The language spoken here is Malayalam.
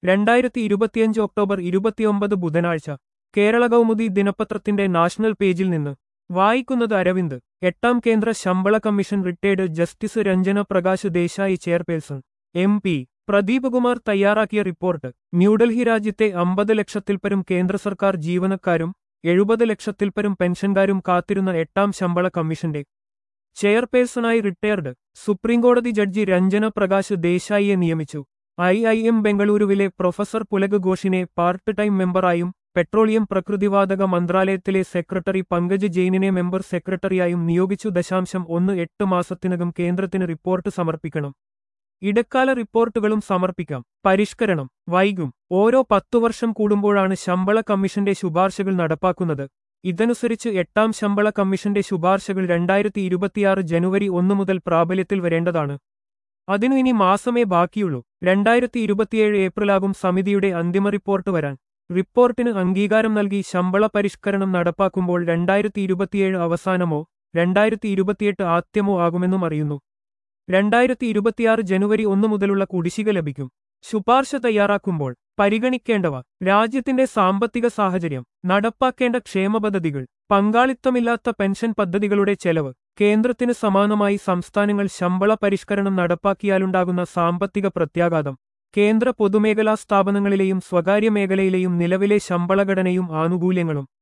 രണ്ടായിരത്തി ഇരുപത്തിയഞ്ച് ഒക്ടോബർ ഇരുപത്തിയൊമ്പത് ബുധനാഴ്ച കേരള കൗമുദി ദിനപത്രത്തിന്റെ നാഷണൽ പേജിൽ നിന്ന് വായിക്കുന്നത് അരവിന്ദ് എട്ടാം കേന്ദ്ര ശമ്പള commission retired justice Ranjana Prakash Desai chairperson M P Pradeep Kumar തയ്യാറാക്കിയ റിപ്പോർട്ട് ന്യൂഡൽഹി രാജ്യത്തെ അമ്പത് ലക്ഷത്തിൽപ്പരം കേന്ദ്ര സർക്കാർ ജീവനക്കാരും എഴുപത് ലക്ഷത്തിൽപ്പരം പെൻഷൻകാരും കാത്തിരുന്ന എട്ടാം ശമ്പള കമ്മീഷന്റെ ചെയർപേഴ്സണായി റിട്ടയർഡ് സുപ്രീംകോടതി ജഡ്ജി രഞ്ജന പ്രകാശ് ദേശായിയെ നിയമിച്ചു ഐ ഐ എം ബംഗളൂരുവിലെ പ്രൊഫസർ പുലക് ഘോഷിനെ പാർട്ട് ടൈം മെമ്പറായും പെട്രോളിയം പ്രകൃതിവാതക മന്ത്രാലയത്തിലെ സെക്രട്ടറി പങ്കജ് ജെയിനിനെ മെമ്പർ സെക്രട്ടറിയായും നിയോഗിച്ചു ദശാംശം ഒന്ന് എട്ട് മാസത്തിനകം കേന്ദ്രത്തിന് റിപ്പോർട്ട് സമർപ്പിക്കണം ഇടക്കാല റിപ്പോർട്ടുകളും സമർപ്പിക്കാം പരിഷ്കരണം വൈകും ഓരോ പത്തു വർഷം കൂടുമ്പോഴാണ് ശമ്പള കമ്മീഷന്റെ ശുപാർശകൾ നടപ്പാക്കുന്നത് ഇതനുസരിച്ച് എട്ടാം ശമ്പള കമ്മീഷന്റെ ശുപാർശകൾ രണ്ടായിരത്തി ഇരുപത്തിയാറ് ജനുവരി ഒന്ന് മുതൽ പ്രാബല്യത്തിൽ വരേണ്ടതാണ് അതിനു ഇനി മാസമേ ബാക്കിയുള്ളൂ രണ്ടായിരത്തി ഇരുപത്തിയേഴ് ഏപ്രിലാകും സമിതിയുടെ അന്തിമ റിപ്പോർട്ട് വരാൻ റിപ്പോർട്ടിന് അംഗീകാരം നൽകി ശമ്പള പരിഷ്കരണം നടപ്പാക്കുമ്പോൾ രണ്ടായിരത്തി ഇരുപത്തിയേഴ് അവസാനമോ രണ്ടായിരത്തി ഇരുപത്തിയെട്ട് ആദ്യമോ ആകുമെന്നും അറിയുന്നു രണ്ടായിരത്തി ഇരുപത്തിയാറ് ജനുവരി ഒന്ന് മുതലുള്ള കുടിശ്ശിക ലഭിക്കും ശുപാർശ തയ്യാറാക്കുമ്പോൾ പരിഗണിക്കേണ്ടവ രാജ്യത്തിന്റെ സാമ്പത്തിക സാഹചര്യം നടപ്പാക്കേണ്ട ക്ഷേമ പദ്ധതികൾ പങ്കാളിത്തമില്ലാത്ത പെൻഷൻ പദ്ധതികളുടെ ചെലവ് കേന്ദ്രത്തിന് സമാനമായി സംസ്ഥാനങ്ങൾ ശമ്പള പരിഷ്കരണം നടപ്പാക്കിയാലുണ്ടാകുന്ന സാമ്പത്തിക പ്രത്യാഘാതം കേന്ദ്ര പൊതുമേഖലാ സ്ഥാപനങ്ങളിലെയും സ്വകാര്യ മേഖലയിലെയും നിലവിലെ ശമ്പളഘടനയും ആനുകൂല്യങ്ങളും